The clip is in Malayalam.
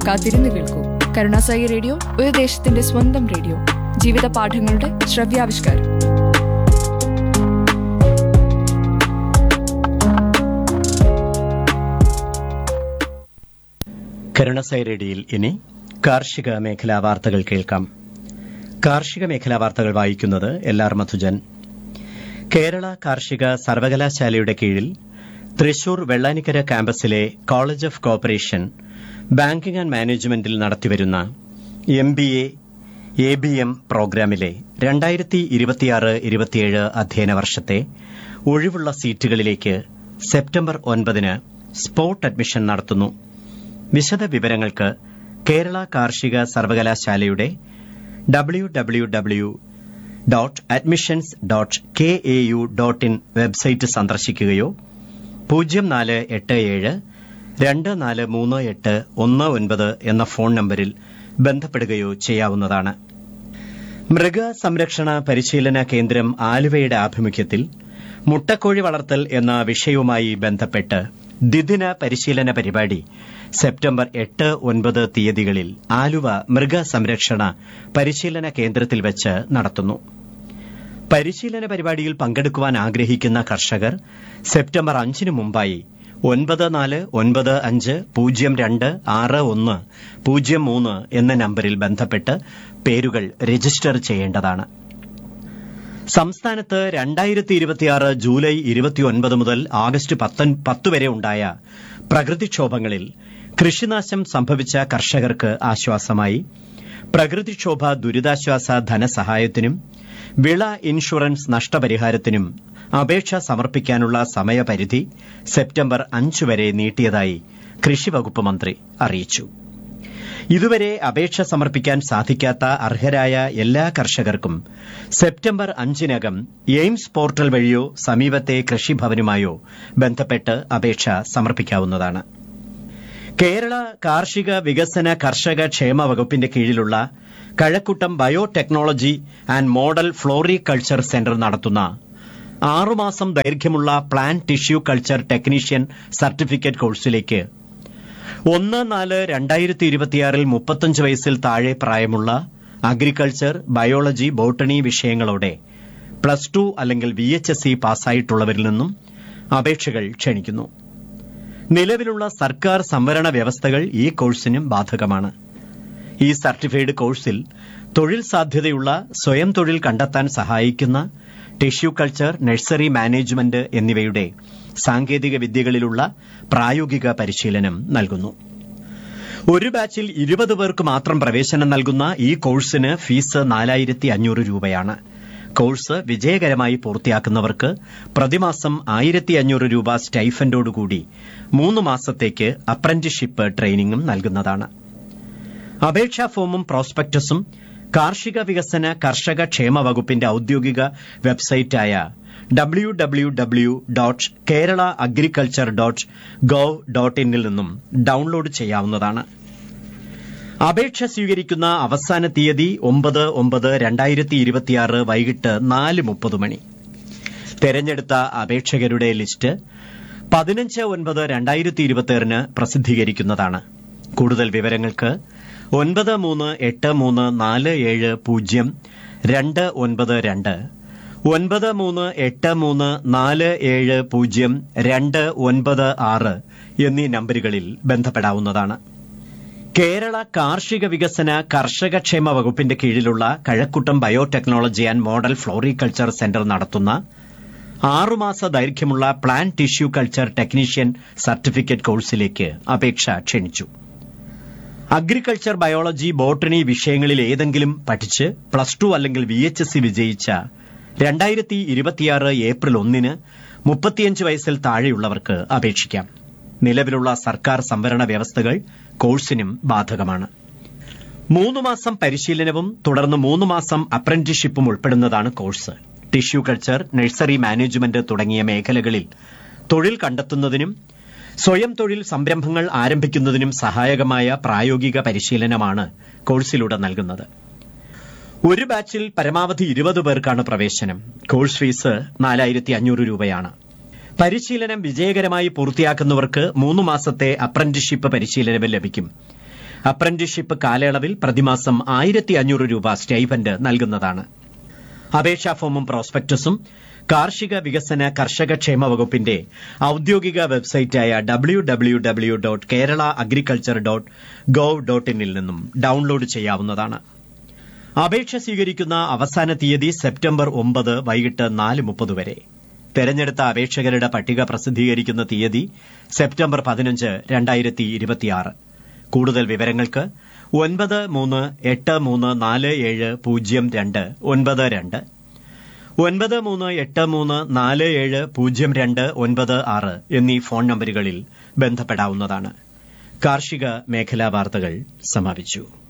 കാത്തിരുന്ന് കേൾക്കൂ കരുണാസായി റേഡിയോ ഒരു ദേശത്തിന്റെ സ്വന്തം റേഡിയോ ജീവിത പാഠങ്ങളുടെ ശ്രവ്യാവിഷ്കാരം കരുണസൈരടിയിൽ ഇനി കാർഷിക മേഖലാ വാർത്തകൾ കേൾക്കാം കാർഷിക മേഖലാ വാർത്തകൾ വായിക്കുന്നത് എൽ ആർ മധുജൻ കേരള കാർഷിക സർവകലാശാലയുടെ കീഴിൽ തൃശൂർ വെള്ളാനിക്കര ക്യാമ്പസിലെ college of cooperation banking and മാനേജ്മെന്റിൽ നടത്തിവരുന്ന M B A A B M പ്രോഗ്രാമിലെ രണ്ടായിരത്തി ഇരുപത്തിയാറ് ഇരുപത്തിയേഴ് അധ്യയന വർഷത്തെ ഒഴിവുള്ള സീറ്റുകളിലേക്ക് സെപ്റ്റംബർ ഒൻപതിന് സ്പോട്ട് അഡ്മിഷൻ നടത്തുന്നു വിശദ വിവരങ്ങൾക്ക് കേരള കാർഷിക സർവകലാശാലയുടെ W W W dot admissions dot K A U dot in website സന്ദർശിക്കുകയോ പൂജ്യം നാല് എട്ട് ഏഴ് രണ്ട് നാല് മൂന്ന് എട്ട് ഒന്ന് ഒൻപത് എന്ന ഫോൺ നമ്പരിൽ ബന്ധപ്പെടുകയോ ചെയ്യാവുന്നതാണ് മൃഗസംരക്ഷണ പരിശീലന കേന്ദ്രം ആലുവയുടെ ആഭിമുഖ്യത്തിൽ മുട്ടക്കോഴി വളർത്തൽ എന്ന വിഷയവുമായി ബന്ധപ്പെട്ട് ദ്വിദിന പരിശീലന പരിപാടി സെപ്റ്റംബർ എട്ട് ഒൻപത് തീയതികളിൽ ആലുവ മൃഗസംരക്ഷണ പരിശീലന കേന്ദ്രത്തിൽ വെച്ച് നടത്തുന്നു പരിശീലന പരിപാടിയിൽ പങ്കെടുക്കുവാൻ ആഗ്രഹിക്കുന്ന കർഷകർ സെപ്റ്റംബർ അഞ്ചിന് മുമ്പായി ഒൻപത് നാല് ഒൻപത് അഞ്ച് പൂജ്യം രണ്ട് ആറ് ഒന്ന് പൂജ്യം മൂന്ന് എന്ന നമ്പരിൽ ബന്ധപ്പെട്ട് പേരുകൾ രജിസ്റ്റർ ചെയ്യേണ്ടതാണ് സംസ്ഥാനത്ത് രണ്ടായിരത്തി ഇരുപത്തിയാറ് ജൂലൈ ഇരുപത്തിയൊൻപത് മുതൽ ആഗസ്റ്റ് പത്ത് വരെ ഉണ്ടായ പ്രകൃതിക്ഷോഭങ്ങളിൽ കൃഷിനാശം സംഭവിച്ച കർഷകർക്ക് ആശ്വാസമായി പ്രകൃതിക്ഷോഭ ദുരിതാശ്വാസ ധനസഹായത്തിനും വിള ഇൻഷുറൻസ് നഷ്ടപരിഹാരത്തിനും അപേക്ഷ സമർപ്പിക്കാനുള്ള സമയപരിധി സെപ്റ്റംബർ അഞ്ച് വരെ നീട്ടിയതായി കൃഷിവകുപ്പ് മന്ത്രി അറിയിച്ചു ഇതുവരെ അപേക്ഷ സമർപ്പിക്കാൻ സാധിക്കാത്ത അർഹരായ എല്ലാ കർഷകർക്കും സെപ്റ്റംബർ അഞ്ചിനകം എയിംസ് പോർട്ടൽ വഴിയോ സമീപത്തെ കൃഷിഭവനുമായോ ബന്ധപ്പെട്ട് അപേക്ഷ സമർപ്പിക്കാവുന്നതാണ് കേരള കാർഷിക വികസന കർഷക ക്ഷേമ വകുപ്പിന്റെ കീഴിലുള്ള Kazhakkoottam biotechnology and model floriculture centre നടത്തുന്ന ആറുമാസം ദൈർഘ്യമുള്ള plan tissue culture technician certificate കോഴ്സിലേക്ക് ഒന്ന് നാല് രണ്ടായിരത്തി ഇരുപത്തിയാറിൽ മുപ്പത്തഞ്ച് വയസ്സിൽ താഴെ പ്രായമുള്ള അഗ്രികൾച്ചർ ബയോളജി ബോട്ടണി വിഷയങ്ങളോടെ പ്ലസ് ടു അല്ലെങ്കിൽ വി എച്ച് എസ് സി പാസ്സായിട്ടുള്ളവരിൽ നിന്നും അപേക്ഷകൾ ക്ഷണിക്കുന്നു നിലവിലുള്ള സർക്കാർ സംവരണ വ്യവസ്ഥകൾ ഈ കോഴ്സിനും ബാധകമാണ് ഈ സർട്ടിഫൈഡ് കോഴ്സിൽ തൊഴിൽ സാധ്യതയുള്ള സ്വയം തൊഴിൽ കണ്ടെത്താൻ സഹായിക്കുന്ന ടിഷ്യൂ കൾച്ചർ നഴ്സറി മാനേജ്മെന്റ് എന്നിവയുടെ സാങ്കേതിക വിദ്യകളിലുള്ള പ്രായോഗിക പരിശീലനം നൽകുന്നു ഒരു ബാച്ചിൽ ഇരുപത് പേർക്ക് മാത്രം പ്രവേശനം നൽകുന്ന ഈ കോഴ്സിന് ഫീസ് നാലായിരത്തി അഞ്ഞൂറ് രൂപയാണ് കോഴ്സ് വിജയകരമായി പൂർത്തിയാക്കുന്നവർക്ക് പ്രതിമാസം ആയിരത്തി അഞ്ഞൂറ് രൂപ സ്റ്റൈഫൻഡോടുകൂടി മൂന്ന് മാസത്തേക്ക് അപ്രന്റീസ്ഷിപ്പ് ട്രെയിനിങ്ങും നൽകുന്നതാണ് അപേക്ഷാ ഫോമും പ്രോസ്പെക്ടസും കാർഷിക വികസന കർഷക ക്ഷേമ വകുപ്പിന്റെ ഔദ്യോഗിക വെബ്സൈറ്റായ W W W dot Kerala agriculture dot gov dot ഇന്നിൽ നിന്നും ഡൌൺലോഡ് ചെയ്യാവുന്നതാണ് അപേക്ഷ സ്വീകരിക്കുന്ന അവസാന തീയതി ഒമ്പത് ഒമ്പത് രണ്ടായിരത്തി ഇരുപത്തിയാറ് വൈകിട്ട് നാല് മുപ്പത് മണി തെരഞ്ഞെടുത്ത അപേക്ഷകരുടെ ലിസ്റ്റ് പതിനഞ്ച് ഒൻപത് രണ്ടായിരത്തി ഇരുപത്തിയാറിന് പ്രസിദ്ധീകരിക്കുന്നതാണ് കൂടുതൽ വിവരങ്ങൾക്ക് ഒൻപത് മൂന്ന് എട്ട് മൂന്ന് നാല് ഏഴ് പൂജ്യം രണ്ട് ഒൻപത് രണ്ട് ഒൻപത് മൂന്ന് എട്ട് മൂന്ന് നാല് ഏഴ് പൂജ്യം രണ്ട് ഒൻപത് ആറ് എന്നീ നമ്പറുകളിൽ ബന്ധപ്പെടാവുന്നതാണ് കേരള കാർഷിക വികസന കർഷക ക്ഷേമ വകുപ്പിന്റെ കീഴിലുള്ള Kazhakkoottam biotechnology and model floriculture centre നടത്തുന്ന ആറുമാസ ദൈർഘ്യമുള്ള plan tissue culture technician certificate കോഴ്സിലേക്ക് അപേക്ഷ ക്ഷണിച്ചു അഗ്രികൾച്ചർ ബയോളജി ബോട്ടണി വിഷയങ്ങളിൽ ഏതെങ്കിലും പഠിച്ച് പ്ലസ് ടു അല്ലെങ്കിൽ വി എച്ച് എസ് സി വിജയിച്ച രണ്ടായിരത്തി ഇരുപത്തിയാറ് ഏപ്രിൽ ഒന്നിന് മുപ്പത്തിയഞ്ച് വയസ്സിൽ താഴെയുള്ളവർക്ക് അപേക്ഷിക്കാം നിലവിലുള്ള സർക്കാർ സംവരണ വ്യവസ്ഥകൾ കോഴ്സിനും ബാധകമാണ് മൂന്ന് മാസം പരിശീലനവും തുടർന്ന് മൂന്ന് മാസം അപ്രന്റീസ്ഷിപ്പും ഉൾപ്പെടുന്നതാണ് course tissue culture nursery management തുടങ്ങിയ മേഖലകളിൽ തൊഴിൽ കണ്ടെത്തുന്നതിനും സ്വയം തൊഴിൽ സംരംഭങ്ങൾ ആരംഭിക്കുന്നതിനും സഹായകമായ പ്രായോഗിക പരിശീലനമാണ് കോഴ്സിലൂടെ നൽകുന്നത് ഒരു ബാച്ചിൽ പരമാവധി ഇരുപത് പേർക്കാണ് പ്രവേശനം കോഴ്സ് ഫീസ് നാലായിരത്തി അഞ്ഞൂറ് രൂപയാണ് പരിശീലനം വിജയകരമായി പൂർത്തിയാക്കുന്നവർക്ക് മൂന്ന് മാസത്തെ അപ്രന്റീസ്ഷിപ്പ് പരിശീലനം ലഭിക്കും അപ്രന്റീസ്ഷിപ്പ് കാലയളവിൽ പ്രതിമാസം ആയിരത്തി അഞ്ഞൂറ് രൂപ സ്റ്റൈഫന്റ് നൽകുന്നതാണ് അപേക്ഷാ ഫോമും പ്രോസ്പെക്ടസും കാർഷിക വികസന കർഷക ക്ഷേമ വകുപ്പിന്റെ ഔദ്യോഗിക വെബ്സൈറ്റായ W W W dot Kerala agriculture dot gov dot ഇനിൽ നിന്നും ഡൌൺലോഡ് ചെയ്യാവുന്നതാണ് അപേക്ഷ സ്വീകരിക്കുന്ന അവസാന തീയതി സെപ്റ്റംബർ ഒമ്പത് വൈകിട്ട് നാല് മുപ്പത് വരെ തെരഞ്ഞെടുത്ത അപേക്ഷകരുടെ പട്ടിക പ്രസിദ്ധീകരിക്കുന്ന തീയതി സെപ്റ്റംബർ പതിനഞ്ച് രണ്ടായിരത്തി ഇരുപത്തിയാറ് കൂടുതൽ വിവരങ്ങൾക്ക് ഒൻപത് മൂന്ന് എട്ട് മൂന്ന് നാല് ഏഴ് പൂജ്യം രണ്ട് ഒൻപത് രണ്ട് ഒൻപത് മൂന്ന് എട്ട് മൂന്ന് നാല് ഏഴ് പൂജ്യം രണ്ട് ഒൻപത് ആറ് എന്നീ ഫോൺ നമ്പറുകളിൽ ബന്ധപ്പെടാവുന്നതാണ് കാർഷിക മേഖലാ വാർത്തകൾ സമാപിച്ചു